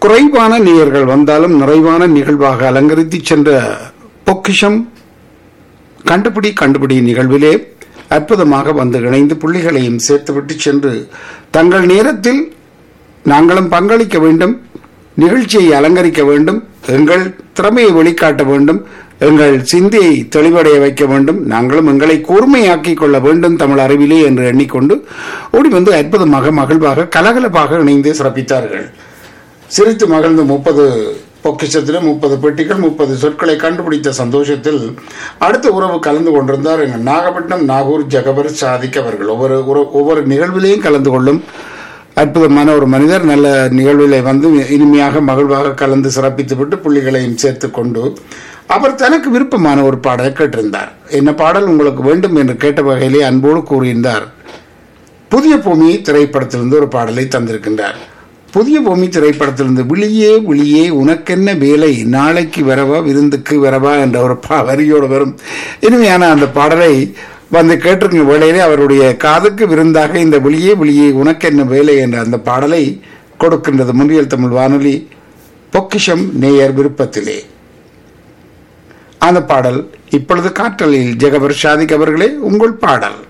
குறைவான நேயர்கள் வந்தாலும் நிறைவான நிகழ்வாக அலங்கரித்து சென்ற பொக்கிஷம் கண்டுபிடி கண்டுபிடி நிகழ்விலே அற்புதமாக வந்து இணைந்து புள்ளிகளையும் சேர்த்துவிட்டு சென்று தங்கள் நேரத்தில் நாங்களும் பங்களிக்க வேண்டும் நிகழ்ச்சியை அலங்கரிக்க வேண்டும் எங்கள் திறமையை வெளிக்காட்ட வேண்டும் எங்கள் சிந்தையை தெளிவடைய வைக்க வேண்டும் நாங்களும் எங்களை கூர்மையாக்கிக் கொள்ள வேண்டும் தமிழ் அறிவிலே என்று எண்ணிக்கொண்டு ஓடி வந்து அற்புதமாக மகிழ்வாக கலகலப்பாக இணைந்து சிறப்பித்தார்கள் சிரித்து மகிழ்ந்து முப்பது பொக்கிஷத்தில் முப்பது பெட்டிகள் முப்பது சொற்களை கண்டுபிடித்த சந்தோஷத்தில் அடுத்த உறவு கலந்து கொண்டிருந்தார் எங்கள் நாகப்பட்டினம் நாகூர் ஜகபர் சாதிக் அவர்கள் ஒவ்வொரு உற- ஒவ்வொரு நிகழ்விலையும் கலந்து கொள்ளும் அற்புதமான ஒரு மனிதர் நல்ல நிகழ்விலே வந்து இனிமையாக மகிழ்வாக கலந்து சிறப்பித்து விட்டு புள்ளிகளையும் சேர்த்து கொண்டு அவர் தனக்கு விருப்பமான ஒரு பாடலை கேட்டிருந்தார் என்ன பாடல் உங்களுக்கு வேண்டும் என்று கேட்ட வகையிலே அன்போடு கூறியிருந்தார் புதிய பூமி திரைப்படத்திலிருந்து ஒரு பாடலை தந்திருக்கின்றார் புதிய பூமி திரைப்படத்திலிருந்து விழியே விழியே உனக்கென்ன வேலை நாளைக்கு வரவா விருந்துக்கு வரவா என்ற ஒரு பா வரியோடு வரும் இனிமையான அந்த பாடலை வந்து கேட்டிருக்கும் வேளையிலே அவருடைய காதுக்கு விருந்தாக இந்த விழியே விழியே உனக்கென்ன வேலை என்ற அந்த பாடலை கொடுக்கின்றது முன்றியல் தமிழ் வானொலி பொக்கிஷம் நேயர் விருப்பத்திலே அந்த பாடல் இப்பொழுது காற்றலில் ஜெகபர் ஷாதிக் அவர்களே உங்கள் பாடல்